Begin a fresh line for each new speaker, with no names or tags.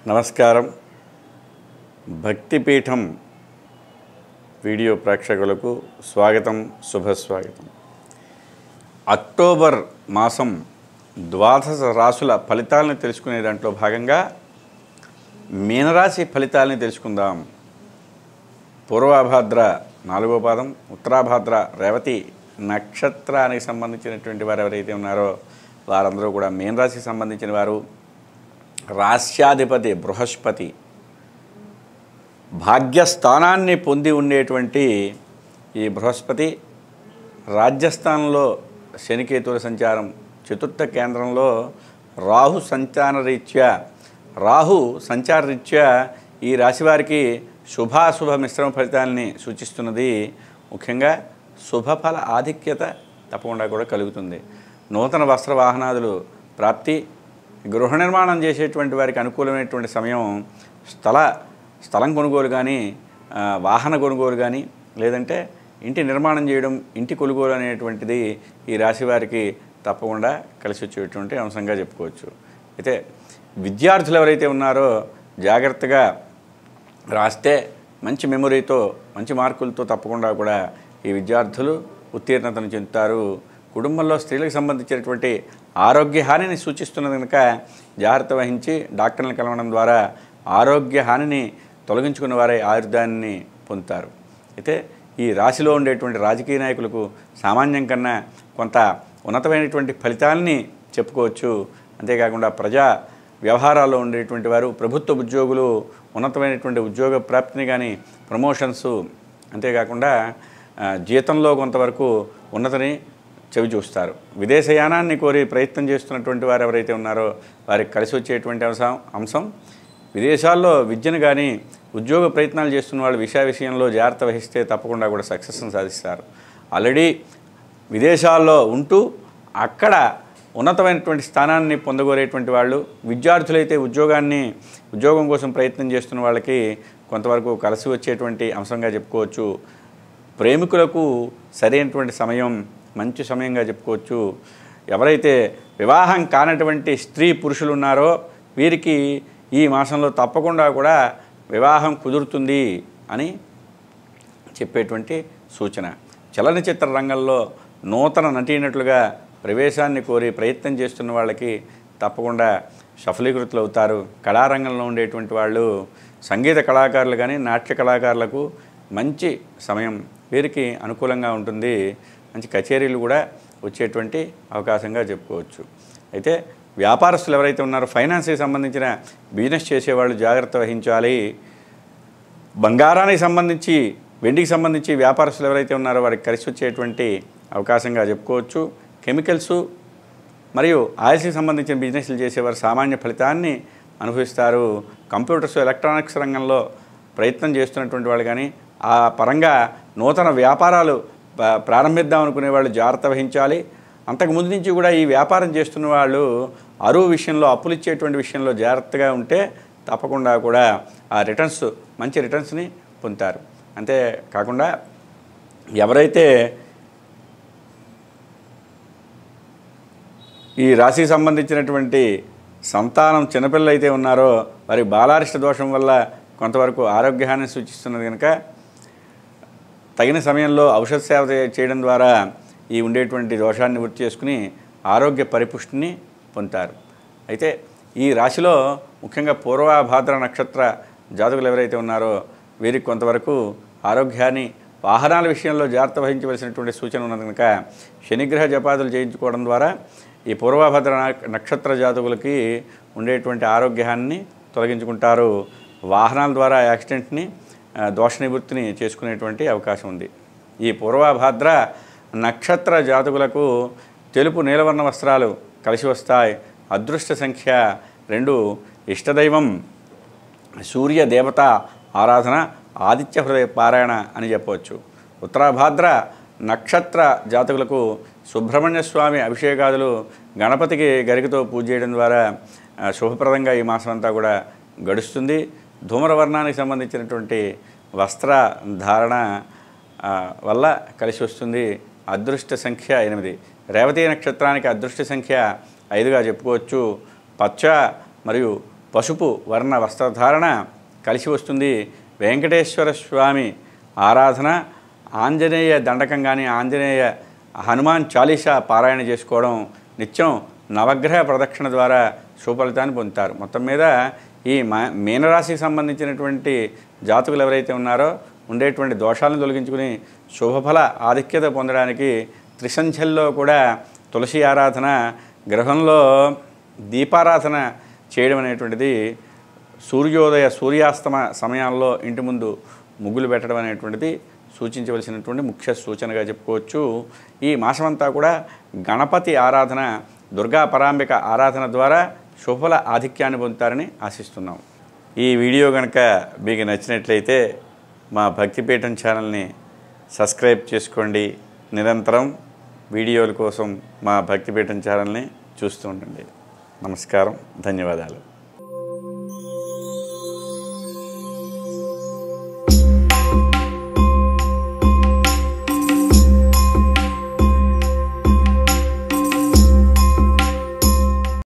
నమస్కారం భక్తిపీఠం వీడియో ప్రేక్షకులకు స్వాగతం శుభస్వాగతం అక్టోబర్ మాసం ద్వాదశ రాసుల ఫలితాలను తెలుసుకునే దాంట్లో భాగంగా మీనరాశి ఫలితాలని తెలుసుకుందాం పూర్వాభాద్ర నాలుగో పాదం ఉత్తరాభాద్ర రేవతి నక్షత్రానికి సంబంధించినటువంటి వారు ఎవరైతే ఉన్నారో వారందరూ కూడా మీనరాశికి సంబంధించిన వారు రాస్యాధిపతి బృహస్పతి భాగ్యస్థానాన్ని పొంది ఉండేటువంటి ఈ బృహస్పతి రాజ్యస్థానంలో శనికేతుల సంచారం చతుర్థ కేంద్రంలో రాహు సంచార రీత్యా రాహు సంచార రీత్యా ఈ రాశివారికి శుభాశుభ మిశ్రమ ఫలితాలని సూచిస్తున్నది ముఖ్యంగా శుభఫల ఆధిక్యత తప్పకుండా కూడా కలుగుతుంది నూతన వస్త్ర వాహనాదులు ప్రాప్తి గృహ నిర్మాణం చేసేటువంటి వారికి అనుకూలమైనటువంటి సమయం స్థల స్థలం కొనుగోలు కానీ ఆ, వాహన కొనుగోలు కానీ లేదంటే ఇంటి నిర్మాణం చేయడం ఇంటి కొనుగోలు అనేటువంటిది ఈ రాశి వారికి తప్పకుండా కలిసి వచ్చేటువంటి అంశంగా చెప్పుకోవచ్చు అయితే విద్యార్థులు ఎవరైతే ఉన్నారో జాగ్రత్తగా రాస్తే మంచి మెమొరీతో మంచి మార్కులతో తప్పకుండా కూడా ఈ విద్యార్థులు ఉత్తీర్ణతను చెందుతారు కుటుంబంలో స్త్రీలకు సంబంధించినటువంటి ఆరోగ్య హానిని సూచిస్తున్నది కనుక జాగ్రత్త వహించి డాక్టర్లను కలవడం ద్వారా ఆరోగ్య హానిని తొలగించుకున్న వారే ఆయుర్దాన్ని పొందుతారు అయితే ఈ రాశిలో ఉండేటువంటి రాజకీయ నాయకులకు సామాన్యం కన్నా కొంత ఉన్నతమైనటువంటి ఫలితాలని చెప్పుకోవచ్చు అంతేకాకుండా ప్రజా వ్యవహారాల్లో ఉండేటువంటి వారు ప్రభుత్వ ఉద్యోగులు ఉన్నతమైనటువంటి ఉద్యోగ ప్రాప్తిని కానీ ప్రమోషన్స్ అంతేకాకుండా ఆ, జీతంలో కొంతవరకు ఉన్నతిని చెవి చూస్తారు విదేశయానాన్ని కోరి ప్రయత్నం చేస్తున్నటువంటి వారు ఎవరైతే ఉన్నారో వారికి కలిసి వచ్చేటువంటి అంశం అంశం విదేశాల్లో విద్యను కానీ ఉద్యోగ ప్రయత్నాలు చేస్తున్న వాళ్ళు విషయ విషయంలో జాగ్రత్త వహిస్తే తప్పకుండా కూడా సక్సెస్ని సాధిస్తారు ఆల్రెడీ విదేశాల్లో ఉంటూ అక్కడ ఉన్నతమైనటువంటి స్థానాన్ని పొందగోరేటువంటి వాళ్ళు విద్యార్థులైతే ఉద్యోగాన్ని ఉద్యోగం కోసం ప్రయత్నం చేస్తున్న వాళ్ళకి కొంతవరకు కలిసి వచ్చేటువంటి అంశంగా చెప్పుకోవచ్చు ప్రేమికులకు సరైనటువంటి సమయం మంచి సమయంగా చెప్పుకోవచ్చు ఎవరైతే వివాహం కానటువంటి స్త్రీ పురుషులు ఉన్నారో వీరికి ఈ మాసంలో తప్పకుండా కూడా వివాహం కుదురుతుంది అని చెప్పేటువంటి సూచన చలనచిత్ర రంగంలో నూతన నటీనటులుగా ప్రవేశాన్ని కోరి ప్రయత్నం చేస్తున్న వాళ్ళకి తప్పకుండా సఫలీకృతులు అవుతారు కళారంగంలో ఉండేటువంటి వాళ్ళు సంగీత కళాకారులు కానీ నాట్య కళాకారులకు మంచి సమయం వీరికి అనుకూలంగా ఉంటుంది మంచి కచేరీలు కూడా వచ్చేటువంటి అవకాశంగా చెప్పుకోవచ్చు అయితే వ్యాపారస్తులు ఎవరైతే ఉన్నారో ఫైనాన్స్కి సంబంధించిన బిజినెస్ చేసేవాళ్ళు జాగ్రత్త వహించాలి బంగారానికి సంబంధించి వెండికి సంబంధించి వ్యాపారస్తులు ఎవరైతే ఉన్నారో వారికి కలిసి వచ్చేటువంటి అవకాశంగా చెప్పుకోవచ్చు కెమికల్స్ మరియు ఆయిల్స్కి సంబంధించిన బిజినెస్లు చేసేవారు సామాన్య ఫలితాన్ని అనుభవిస్తారు కంప్యూటర్స్ ఎలక్ట్రానిక్స్ రంగంలో ప్రయత్నం చేస్తున్నటువంటి వాళ్ళు కానీ ఆ పరంగా నూతన వ్యాపారాలు ప- ప్రారంభిద్దాం అనుకునే వాళ్ళు జాగ్రత్త వహించాలి అంతకు ముందు నుంచి కూడా ఈ వ్యాపారం చేస్తున్న వాళ్ళు అరువు విషయంలో అప్పులు ఇచ్చేటువంటి విషయంలో జాగ్రత్తగా ఉంటే తప్పకుండా కూడా ఆ రిటర్న్స్ మంచి రిటర్న్స్ని పొందుతారు అంతే కాకుండా ఎవరైతే ఈ రాశికి సంబంధించినటువంటి సంతానం చిన్నపిల్లలు అయితే ఉన్నారో వారి బాలారిష్ట దోషం వల్ల కొంతవరకు ఆరోగ్యహాన్ని సూచిస్తున్నది కనుక తగిన సమయంలో ఔషధ సేవ చే- చేయడం ద్వారా ఈ ఉండేటువంటి దోషాన్ని వృత్తి చేసుకుని ఆరోగ్య పరిపుష్టిని పొందుతారు అయితే ఈ రాశిలో ముఖ్యంగా పూర్వభాద్ర నక్షత్ర జాతకులు ఎవరైతే ఉన్నారో వీరికి కొంతవరకు ఆరోగ్యాన్ని వాహనాల విషయంలో జాగ్రత్త వహించవలసినటువంటి సూచన ఉన్నది కనుక శనిగ్రహ జపాదులు చేయించుకోవడం ద్వారా ఈ పూర్వభద్ర నక్ష- నక్షత్ర జాతకులకి ఉండేటువంటి ఆరోగ్యాన్ని తొలగించుకుంటారు వాహనాల ద్వారా యాక్సిడెంట్ని ఆ, దోష నివృత్తిని చేసుకునేటువంటి అవకాశం ఉంది ఈ పూర్వభాద్ర నక్షత్ర జాతకులకు తెలుపు నీలవర్ణ వస్త్రాలు కలిసి వస్తాయి అదృష్ట సంఖ్య రెండు ఇష్టదైవం సూర్య దేవత ఆరాధన ఆదిత్య హృదయ పారాయణ అని చెప్పవచ్చు ఉత్తరాభాద్ర నక్షత్ర జాతకులకు సుబ్రహ్మణ్య స్వామి అభిషేకాదులు గణపతికి గరికతో పూజ చేయడం ద్వారా ఆ, శుభప్రదంగా ఈ మాసం అంతా కూడా గడుస్తుంది ధూమ్రవర్ణానికి సంబంధించినటువంటి వస్త్ర ధారణ ఆ, వల్ల కలిసి వస్తుంది అదృష్ట సంఖ్య ఎనిమిది రేవతి నక్షత్రానికి అదృష్ట సంఖ్య ఐదుగా చెప్పుకోవచ్చు పచ్చ మరియు పసుపు వర్ణ వస్త్రధారణ కలిసి వస్తుంది వెంకటేశ్వర స్వామి ఆరాధన ఆంజనేయ దండకం కానీ ఆంజనేయ హనుమాన్ చాలీసా పారాయణ చేసుకోవడం నిత్యం నవగ్రహ ప్రదక్షిణ ద్వారా సుఫలితాన్ని పొందుతారు మొత్తం మీద ఈ మా- మీనరాశికి సంబంధించినటువంటి జాతకులు ఎవరైతే ఉన్నారో ఉండేటువంటి దోషాలను తొలగించుకుని శుభఫల ఆధిక్యత పొందడానికి త్రిసంధ్యల్లో కూడా తులసి ఆరాధన గృహంలో దీపారాధన చేయడం అనేటువంటిది సూర్యోదయ సూర్యాస్తమ సమయాల్లో ఇంటి ముందు ముగ్గులు పెట్టడం అనేటువంటిది సూచించవలసినటువంటి ముఖ్య సూచనగా చెప్పుకోవచ్చు ఈ మాసమంతా కూడా గణపతి ఆరాధన దుర్గా పరాంబిక ఆరాధన ద్వారా శుభల ఆధిక్యాన్ని పొందుతారని ఆశిస్తున్నాం ఈ వీడియో కనుక మీకు నచ్చినట్లయితే మా భక్తిపీఠం ఛానల్ని సబ్స్క్రైబ్ చేసుకోండి నిరంతరం వీడియోల కోసం మా భక్తిపీఠం ఛానల్ని చూస్తూ ఉండండి నమస్కారం ధన్యవాదాలు